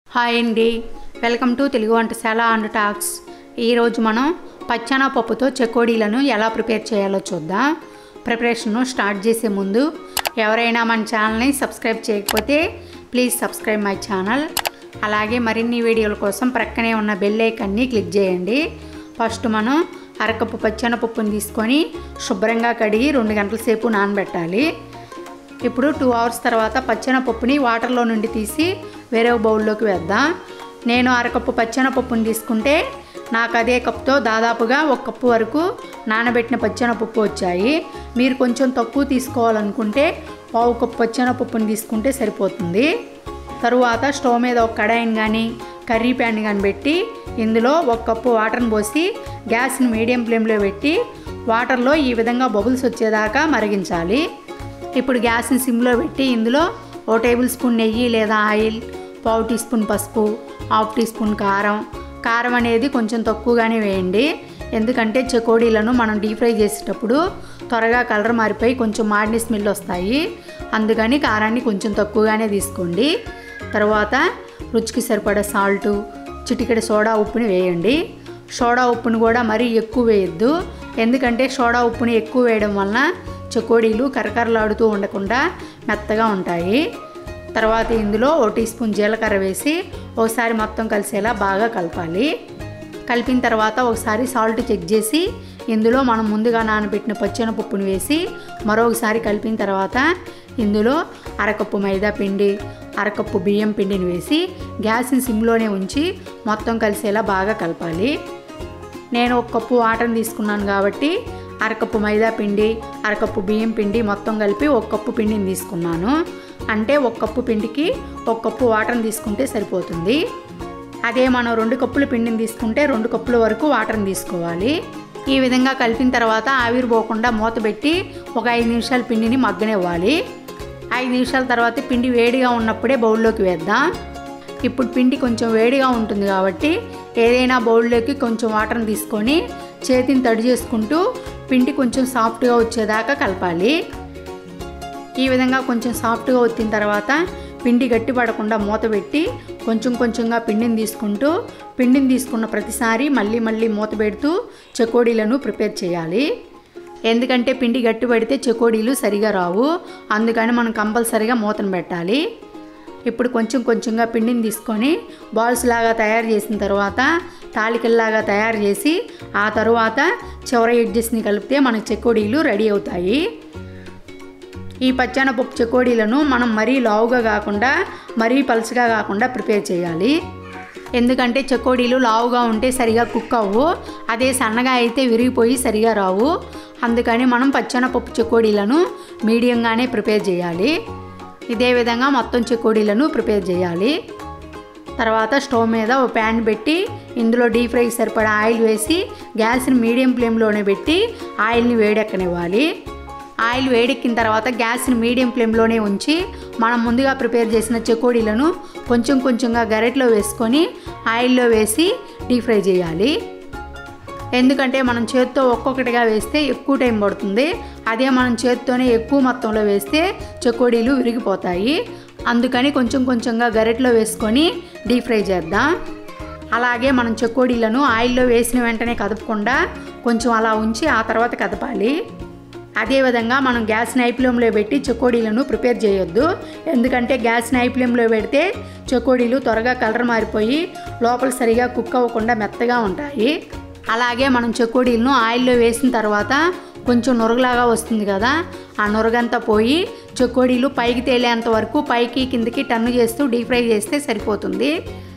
hi అండి welcome to Telugu Vantasala and talks ఈరోజు మనం పచ్చన పప్పుతో చెకోడీలను ఎలా ప్రిపేర్ చేయాలో చూద్దాం ప్రిపరేషన్ను స్టార్ట్ చేసే ముందు ఎవరైనా మన ఛానల్ని సబ్స్క్రైబ్ చేయకపోతే ప్లీజ్ సబ్స్క్రైబ్ మై ఛానల్ అలాగే మరిన్ని వీడియోల కోసం ప్రక్కనే ఉన్న బెల్ ఐకన్ని క్లిక్ చేయండి ఫస్ట్ మనం అరకప్పు పచ్చన పప్పుని తీసుకొని శుభ్రంగా కడిగి రెండు గంటల సేపు నానబెట్టాలి ఇప్పుడు టూ అవర్స్ తర్వాత పచ్చన పప్పుని వాటర్లో నుండి తీసి వేరే బౌల్లోకి వేద్దాం నేను అరకప్పు పచ్చన పప్పుని తీసుకుంటే నాకు అదే కప్తో దాదాపుగా ఒక కప్పు వరకు నానబెట్టిన పచ్చన పప్పు వచ్చాయి మీరు కొంచెం తక్కువ తీసుకోవాలనుకుంటే పావు కప్పు పచ్చన పప్పుని తీసుకుంటే సరిపోతుంది తరువాత స్టవ్ మీద ఒక కడాయిని కానీ కర్రీ ప్యాన్ కానీ పెట్టి ఇందులో ఒక కప్పు వాటర్ని పోసి గ్యాస్ని మీడియం ఫ్లేమ్లో పెట్టి వాటర్లో ఈ విధంగా బబుల్స్ వచ్చేదాకా మరిగించాలి ఇప్పుడు గ్యాస్ని సిమ్లో పెట్టి ఇందులో ఓ టేబుల్ స్పూన్ నెయ్యి లేదా ఆయిల్ పావు టీ స్పూన్ పసుపు హాఫ్ టీ స్పూన్ కారం కారం అనేది కొంచెం తక్కువగానే వేయండి ఎందుకంటే చెకోడీలను మనం డీప్ ఫ్రై చేసేటప్పుడు త్వరగా కలర్ మారిపోయి కొంచెం మాడిన స్మెల్ వస్తాయి అందుకని కారాన్ని కొంచెం తక్కువగానే తీసుకోండి తర్వాత రుచికి సరిపడా సాల్టు చిటికెడ సోడా ఉప్పుని వేయండి సోడా ఉప్పుని కూడా మరీ ఎక్కువ వేయద్దు ఎందుకంటే సోడా ఉప్పుని ఎక్కువ వేయడం వలన చకోడీలు కరకరలాడుతూ ఉండకుండా మెత్తగా ఉంటాయి తర్వాత ఇందులో ఓ టీ స్పూన్ జీలకర్ర వేసి ఒకసారి మొత్తం కలిసేలా బాగా కలపాలి కలిపిన తర్వాత ఒకసారి సాల్ట్ చెక్ చేసి ఇందులో మనం ముందుగా నానబెట్టిన పచ్చెన పప్పును వేసి మరొకసారి కలిపిన తర్వాత ఇందులో అరకప్పు మైదా పిండి అరకప్పు బియ్యం పిండిని వేసి గ్యాస్ని సిమ్లోనే ఉంచి మొత్తం కలిసేలా బాగా కలపాలి నేను ఒక కప్పు వాటర్ని తీసుకున్నాను కాబట్టి అరకప్పు మైదా పిండి అరకప్పు బియ్యం పిండి మొత్తం కలిపి ఒక కప్పు పిండిని తీసుకున్నాను అంటే ఒక కప్పు పిండికి ఒక కప్పు వాటర్ని తీసుకుంటే సరిపోతుంది అదే మనం రెండు కప్పుల పిండిని తీసుకుంటే రెండు కప్పుల వరకు వాటర్ని తీసుకోవాలి ఈ విధంగా కలిపిన తర్వాత ఆవిరి పోకుండా మూత పెట్టి ఒక ఐదు నిమిషాలు పిండిని మగ్గనివ్వాలి ఐదు నిమిషాల తర్వాత పిండి వేడిగా ఉన్నప్పుడే బౌల్లోకి వేద్దాం ఇప్పుడు పిండి కొంచెం వేడిగా ఉంటుంది కాబట్టి ఏదైనా బౌల్లోకి కొంచెం వాటర్ని తీసుకొని చేతిని తడి చేసుకుంటూ పిండి కొంచెం సాఫ్ట్గా వచ్చేదాకా కలపాలి ఈ విధంగా కొంచెం సాఫ్ట్గా వచ్చిన తర్వాత పిండి గట్టి పడకుండా మూత పెట్టి కొంచెం కొంచెంగా పిండిని తీసుకుంటూ పిండిని తీసుకున్న ప్రతిసారి మళ్ళీ మళ్ళీ మూత పెడుతూ చెకోడీలను ప్రిపేర్ చేయాలి ఎందుకంటే పిండి గట్టి పడితే చెకోడీలు సరిగా రావు అందుకని మనం కంపల్సరిగా మూతను పెట్టాలి ఇప్పుడు కొంచెం కొంచెంగా పిండిని తీసుకొని బాల్స్ లాగా తయారు చేసిన తర్వాత తాలికల్లాగా తయారు చేసి ఆ తర్వాత చివరి ఎడ్జెస్ని కలిపితే మనకు చెకోడీలు రెడీ అవుతాయి ఈ పచ్చెనపప్పు చెకోడీలను మనం మరీ లావుగా కాకుండా మరీ పలుచగా కాకుండా ప్రిపేర్ చేయాలి ఎందుకంటే చెకోడీలు లావుగా ఉంటే సరిగా కుక్ అవ్వు అదే సన్నగా అయితే విరిగిపోయి సరిగా రావు అందుకని మనం పచ్చెనపప్పు చెకోడీలను మీడియంగానే ప్రిపేర్ చేయాలి ఇదే విధంగా మొత్తం చెకోడీలను ప్రిపేర్ చేయాలి తర్వాత స్టవ్ మీద ఒక ప్యాన్ పెట్టి ఇందులో డీప్ ఫ్రైకి సరిపడా ఆయిల్ వేసి గ్యాస్ని మీడియం ఫ్లేమ్లోనే పెట్టి ఆయిల్ని వేడెక్కనివ్వాలి ఆయిల్ వేడెక్కిన తర్వాత గ్యాస్ని మీడియం ఫ్లేమ్లోనే ఉంచి మనం ముందుగా ప్రిపేర్ చేసిన చెకోడీలను కొంచెం కొంచెంగా గరెట్లో వేసుకొని ఆయిల్లో వేసి డీప్ ఫ్రై చేయాలి ఎందుకంటే మనం చేత్తో ఒక్కొక్కటిగా వేస్తే ఎక్కువ టైం పడుతుంది అదే మనం చేత్తోనే ఎక్కువ మొత్తంలో వేస్తే చెకోడీలు విరిగిపోతాయి అందుకని కొంచెం కొంచెంగా గరెట్లో వేసుకొని డీప్ ఫ్రై చేద్దాం అలాగే మనం చెకోడీలను ఆయిల్లో వేసిన వెంటనే కదపకుండా కొంచెం అలా ఉంచి ఆ తర్వాత కదపాలి అదేవిధంగా మనం గ్యాస్ నైప్లంలో పెట్టి చెకోడీలను ప్రిపేర్ చేయొద్దు ఎందుకంటే గ్యాస్ నైప్లంలో పెడితే చెకోడీలు త్వరగా కలర్ మారిపోయి లోపల సరిగా కుక్ అవ్వకుండా మెత్తగా ఉంటాయి అలాగే మనం చెకోడీలను ఆయిల్లో వేసిన తర్వాత కొంచెం నురగలాగా వస్తుంది కదా ఆ నురగంతా పోయి చెకోడీలు పైకి తేలేంత వరకు పైకి కిందకి టన్ను చేస్తూ డీప్ ఫ్రై చేస్తే సరిపోతుంది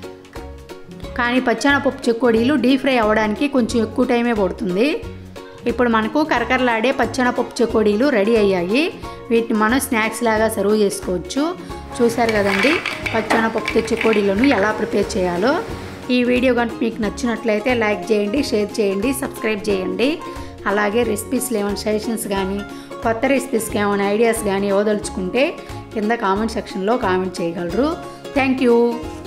కానీ పచ్చెనపప్పు చెకోడీలు డీప్ ఫ్రై అవ్వడానికి కొంచెం ఎక్కువ టైమే పడుతుంది ఇప్పుడు మనకు కరకరలాడే పచ్చెనపప్పు చెకోడీలు రెడీ అయ్యాయి వీటిని మనం స్నాక్స్ లాగా సర్వ్ చేసుకోవచ్చు చూశారు కదండి పచ్చెనపప్పు చెకోడీలను ఎలా ప్రిపేర్ చేయాలో ఈ వీడియో కనుక మీకు నచ్చినట్లయితే లైక్ చేయండి షేర్ చేయండి సబ్స్క్రైబ్ చేయండి అలాగే రెసిపీస్లో ఏమైనా సజెషన్స్ కానీ కొత్త రెసిపీస్కి ఏమైనా ఐడియాస్ కానీ ఇవ్వదలుచుకుంటే కింద కామెంట్ సెక్షన్లో కామెంట్ చేయగలరు థ్యాంక్ యూ